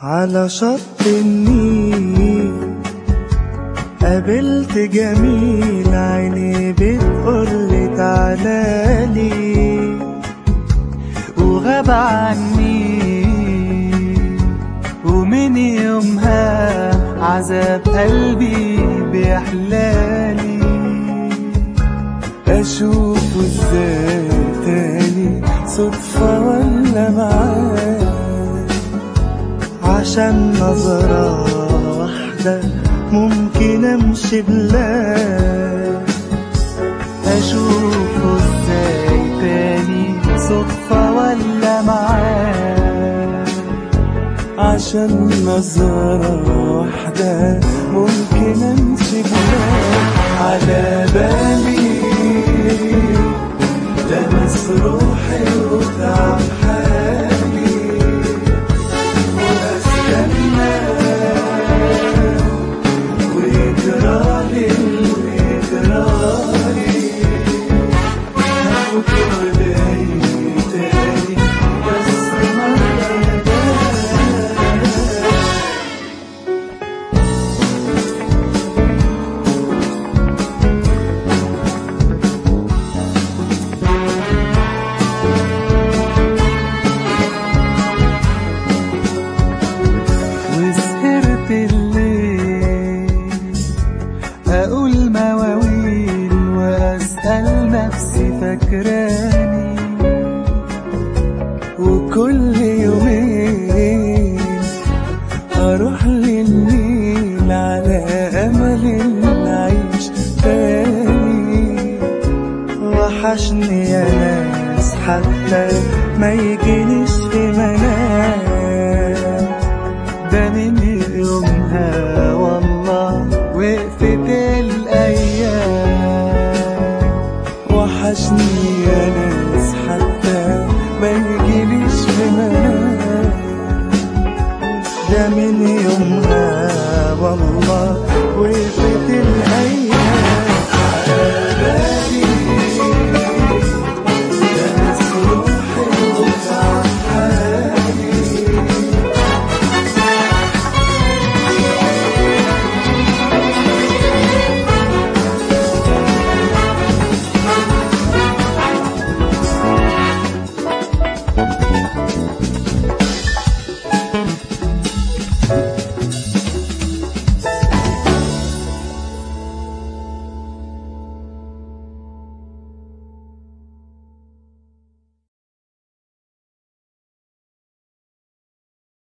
على شط النيل قابلت جميل عيني بتقولي تعالالي وغاب عني ومن يومها عذاب قلبي بيحلالي اشوفه ازاي تاني صدفة ولا معاه عشان نظرة واحدة ممكن امشي بلاد اشوفه ازاي تاني صدفة ولا معاه عشان نظرة واحدة ممكن امشي بلاد على بالي لمس روحي وتعب حالي واستنى ويجرالي ويجرالي بكرة جاي تاني بس مرة جاي وسهرت الليل أقول مواويل وأسأل نفسي فاكراني وكل يومين أروح للنيل على أمل إن أعيش تاني وحشني يا ناس حتى ما يجي